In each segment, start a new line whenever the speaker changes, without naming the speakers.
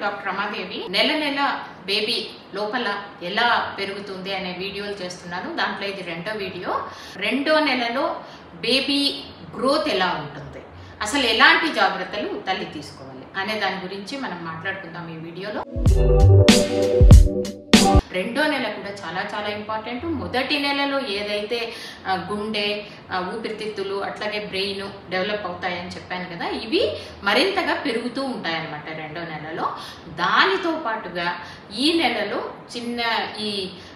Doctor Ramadevi నెల నెల baby లోపల ఎలా పెరుగుతుంది అనే వీడియోలు చేస్తున్నాను దాంట్లో ఇది రెండో వీడియో రెండో నెలలో బేబీ గ్రోత్ ఎలా ఉంటుంది అసలు ఎలాంటి జాగ్రత్తలు తల్లి తీసుకోవాలి అనే దాని గురించి మనం మాట్లాడుకుందాం ఈ వీడియోలో రెండో నెల కూడా చాలా చాలా ఇంపార్టెంట్ మొదటి నెలలో ఏదైతే ఆ, గుండె ఆ, ఊపిరితిత్తులు అట్లాగే బ్రెయిన్ డెవలప్ అవుతాయని చెప్పాను కదా ఇవి మరింతగా పెరుగుతూ ఉంటాయన్నమాట రెండో నెలలో దానితో పాటుగా ఈ నెలలో చిన్న ఈ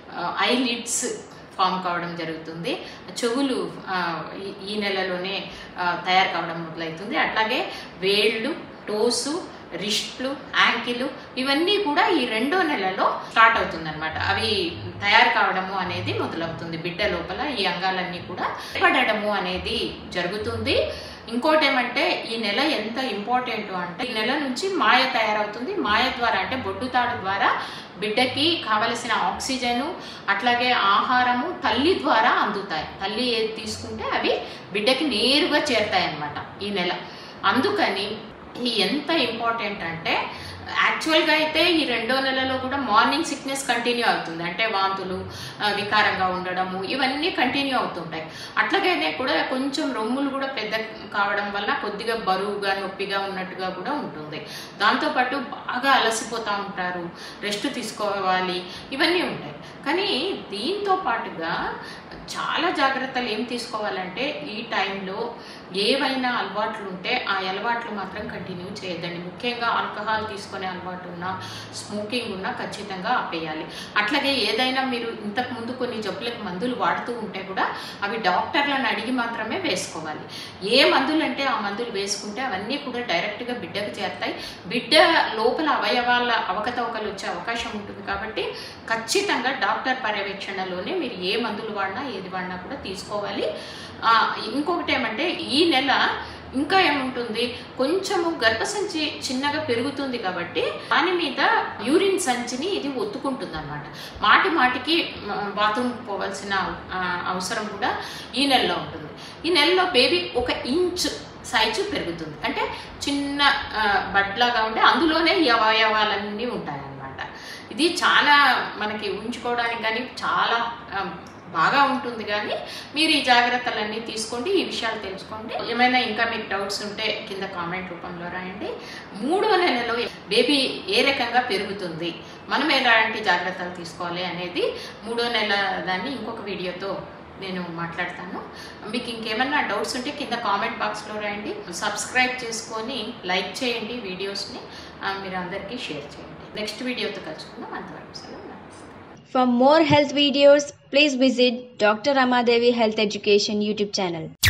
ఐలిడ్స్ ఫామ్ కావడం జరుగుతుంది చెవులు ఆ, ఈ- ఈ నెలలోనే ఆ, తయారు కావడం మొదలవుతుంది అట్లాగే వేళ్ళు టోసు రిస్ట్లు యాంకిల్ ఇవన్నీ కూడా ఈ రెండో నెలలో స్టార్ట్ అవుతుంది అనమాట అవి తయారు కావడము అనేది మొదలవుతుంది బిడ్డ లోపల ఈ అంగాలన్నీ కూడా పడడము అనేది జరుగుతుంది ఇంకోటి ఏమంటే ఈ నెల ఎంత ఇంపార్టెంట్ అంటే ఈ నెల నుంచి మాయ తయారవుతుంది మాయ ద్వారా అంటే బొడ్డు తాడు ద్వారా బిడ్డకి కావలసిన ఆక్సిజన్ అట్లాగే ఆహారము తల్లి ద్వారా అందుతాయి తల్లి ఏది తీసుకుంటే అవి బిడ్డకి నేరుగా చేరుతాయి అన్నమాట ఈ నెల అందుకని ఈ ఎంత ఇంపార్టెంట్ అంటే యాక్చువల్గా అయితే ఈ రెండో నెలలో కూడా మార్నింగ్ సిక్నెస్ కంటిన్యూ అవుతుంది అంటే వాంతులు ఆ, వికారంగా ఉండడము ఇవన్నీ కంటిన్యూ అవుతుంటాయి అట్లాగైనా కూడా కొంచెం రొమ్ములు కూడా పెద్ద కావడం వల్ల కొద్దిగా బరువుగా నొప్పిగా ఉన్నట్టుగా కూడా ఉంటుంది దాంతోపాటు బాగా అలసిపోతూ ఉంటారు రెస్ట్ తీసుకోవాలి ఇవన్నీ ఉంటాయి కానీ దీంతో పాటుగా చాలా జాగ్రత్తలు ఏం తీసుకోవాలంటే ఈ టైంలో ఏవైనా అలవాట్లు ఉంటే ఆ అలవాట్లు మాత్రం కంటిన్యూ చేయొద్దండి ముఖ్యంగా ఆల్కహాల్ తీసుకునే అలవాటు ఉన్నా స్మోకింగ్ ఉన్నా ఖచ్చితంగా ఆపేయాలి అట్లాగే ఏదైనా మీరు ఇంతకు ముందు కొన్ని జబ్బులకు మందులు వాడుతూ ఉంటే కూడా అవి డాక్టర్లను అడిగి మాత్రమే వేసుకోవాలి ఏ మందులు అంటే ఆ మందులు వేసుకుంటే అవన్నీ కూడా డైరెక్ట్గా బిడ్డకు చేరుతాయి బిడ్డ లోపల అవయవాల అవకతవకలు వచ్చే అవకాశం ఉంటుంది కాబట్టి ఖచ్చితంగా డాక్టర్ పర్యవేక్షణలోనే మీరు ఏ మందులు వాడినా ఏది వాడినా కూడా తీసుకోవాలి ఆ, ఇంకొకటి ఏమంటే ఈ నెల ఇంకా ఏముంటుంది కొంచెము గర్భసంచి చిన్నగా పెరుగుతుంది కాబట్టి దాని మీద యూరిన్ సంచిని ఇది ఒత్తుకుంటుంది అనమాట మాటి మాటికి బాత్రూమ్ పోవాల్సిన ఆ, అవసరం కూడా ఈ నెలలో ఉంటుంది ఈ నెలలో బేబీ ఒక ఇంచ్ సైజు పెరుగుతుంది అంటే చిన్న ఆ, బడ్లాగా ఉంటే అందులోనే ఈ అవయవాలన్నీ ఉంటాయన్నమాట ఇది చాలా మనకి ఉంచుకోవడానికి కానీ చాలా ఆ, బాగా ఉంటుంది కానీ మీరు ఈ జాగ్రత్తలన్నీ తీసుకోండి ఈ విషయాలు తెలుసుకోండి ఏమైనా ఇంకా మీకు డౌట్స్ ఉంటే కింద కామెంట్ రూపంలో రాయండి మూడో నెలలో బేబీ ఏ రకంగా పెరుగుతుంది మనం ఎలాంటి జాగ్రత్తలు తీసుకోవాలి అనేది మూడో నెల దాన్ని ఇంకొక వీడియోతో నేను మాట్లాడతాను మీకు ఇంకేమన్నా డౌట్స్ ఉంటే కింద కామెంట్ బాక్స్లో రాయండి సబ్స్క్రైబ్ చేసుకొని లైక్ చేయండి వీడియోస్ని ఆ, మీరు అందరికీ షేర్ చేయండి నెక్స్ట్ వీడియోతో కలుసుకుందాం అంతవరకు సెలవు నమస్తే
For more health videos, please visit Dr. Ramadevi Health Education YouTube channel.